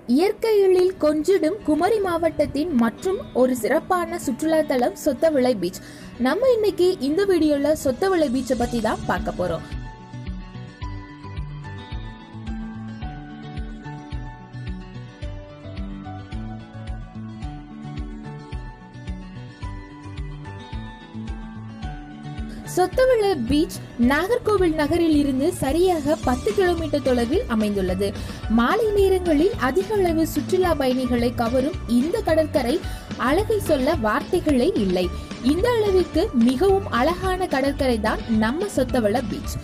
இயற்கையில் கொஞ்சிடும் குமரி மாவட்டத்தின் மற்றும் ஒரு சிறப்பான சுற்றுலா தலம் சொத்தவிளை பீச் நம்ம இன்னைக்கு இந்த வீடியோல சொத்தவிளை பீச்சை பத்தி தான் பார்க்க போறோம் சொத்தவிளை பீச் நாகர்கோவில் நகரில் இருந்து சரியாக பத்து கிலோமீட்டர் தொலைவில் அமைந்துள்ளது மாலை நேரங்களில் அதிக அளவு சுற்றுலா பயணிகளை கவரும் இந்த கடற்கரை அழகை சொல்ல வார்த்தைகளே இல்லை இந்த அளவிற்கு மிகவும் அழகான கடற்கரை தான் நம்ம சொத்தவிளை பீச்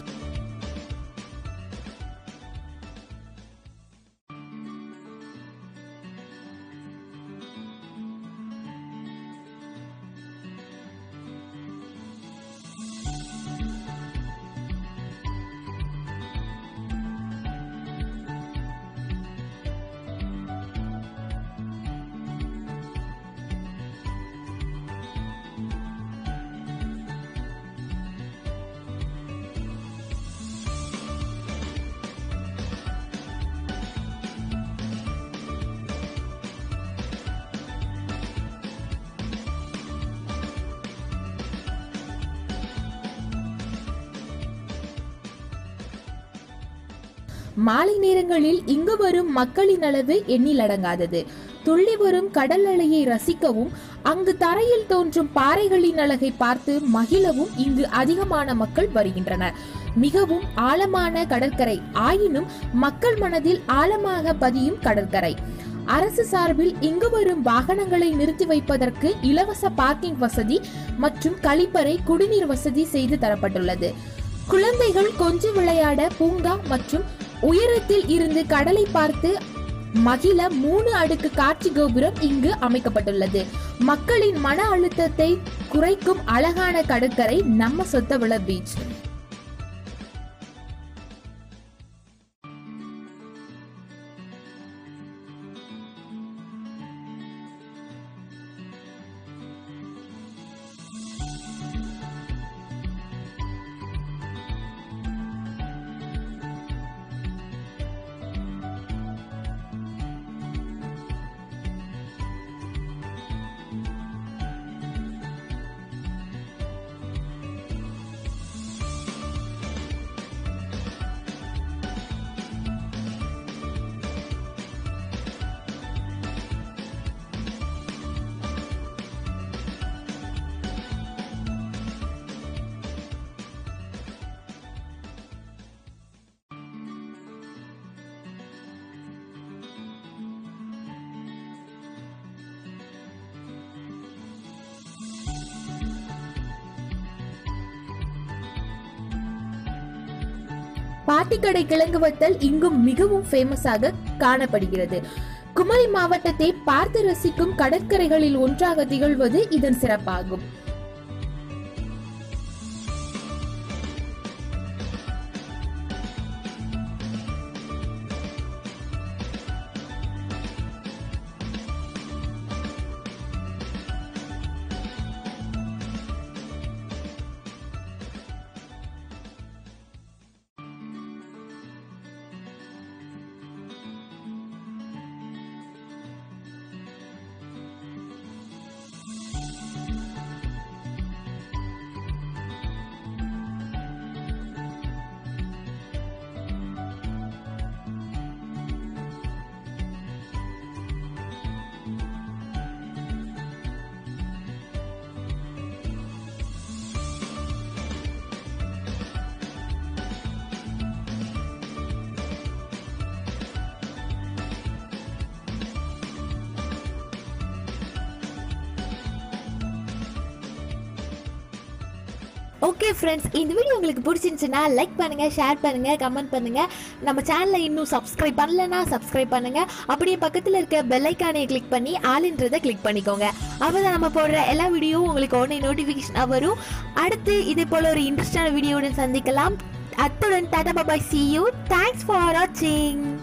மாலை நேரங்களில் இங்கு வரும் மக்களின் அளவு எண்ணில் அடங்காதது துள்ளி வரும் கடல் அலையை ரசிக்கவும் அங்கு தரையில் தோன்றும் பாறைகளின் அழகை பார்த்து மகிழவும் இங்கு அதிகமான மக்கள் வருகின்றனர் மிகவும் ஆழமான கடற்கரை ஆயினும் மக்கள் மனதில் ஆழமாக பதியும் கடற்கரை அரசு சார்பில் இங்கு வரும் வாகனங்களை நிறுத்தி வைப்பதற்கு இலவச பார்க்கிங் வசதி மற்றும் கழிப்பறை குடிநீர் வசதி செய்து தரப்பட்டுள்ளது குழந்தைகள் கொஞ்சம் விளையாட பூங்கா மற்றும் உயரத்தில் இருந்து கடலை பார்த்து மகிழ மூணு அடுக்கு காட்சி கோபுரம் இங்கு அமைக்கப்பட்டுள்ளது மக்களின் மன அழுத்தத்தை குறைக்கும் அழகான கடற்கரை நம்ம சொத்தவிள பீச் பாட்டிக்கடை கிழங்கு வத்தல் இங்கும் மிகவும் ஃபேமஸாக காணப்படுகிறது குமரி மாவட்டத்தை பார்த்து ரசிக்கும் கடற்கரைகளில் ஒன்றாக திகழ்வது இதன் சிறப்பாகும் ஓகே ஃப்ரெண்ட்ஸ் இந்த வீடியோ உங்களுக்கு பிடிச்சிருந்துச்சுன்னா லைக் பண்ணுங்க ஷேர் பண்ணுங்க கமெண்ட் பண்ணுங்க நம்ம சேனலை இன்னும் சப்ஸ்கிரைப் பண்ணலனா சப்ஸ்கிரைப் பண்ணுங்க அப்படியே பக்கத்தில் இருக்க பெல் ஐக்கானை கிளிக் பண்ணி ஆளுன்றதை கிளிக் பண்ணிக்கோங்க அப்பதான் நம்ம போடுற எல்லா வீடியோவும் உங்களுக்கு உடனே நோட்டிஃபிகேஷன் வரும் அடுத்து இதே போல ஒரு இன்ட்ரெஸ்டான வீடியோவுடன் சந்திக்கலாம் அத்துடன் டாடா bye bye see you thanks for வாட்சிங்